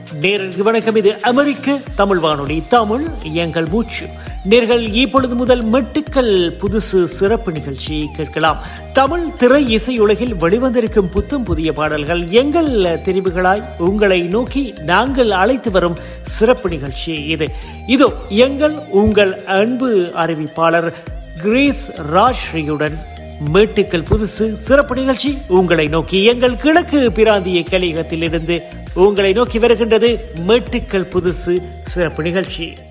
நேரடி வணக்கம் இது அமெரிக்க தமிழ் வானொலி தமிழ் எங்கள் மூச்சு நேர்கள் இப்பொழுது முதல் மெட்டுக்கள் புதுசு சிறப்பு நிகழ்ச்சி கேட்கலாம் தமிழ் திரை இசையுலகில் வெளிவந்திருக்கும் புத்தம் புதிய பாடல்கள் எங்கள் தெரிவுகளாய் உங்களை நோக்கி நாங்கள் அழைத்து வரும் சிறப்பு நிகழ்ச்சி இது இதோ எங்கள் உங்கள் அன்பு அறிவிப்பாளர் கிரேஸ் ராஜ்ஸ்ரீயுடன் மேட்டுக்கள் புதுசு சிறப்பு நிகழ்ச்சி உங்களை நோக்கி எங்கள் கிழக்கு பிராந்திய கலிகத்திலிருந்து உங்களை நோக்கி வருகின்றது மேட்டுக்கள் புதுசு சிறப்பு நிகழ்ச்சி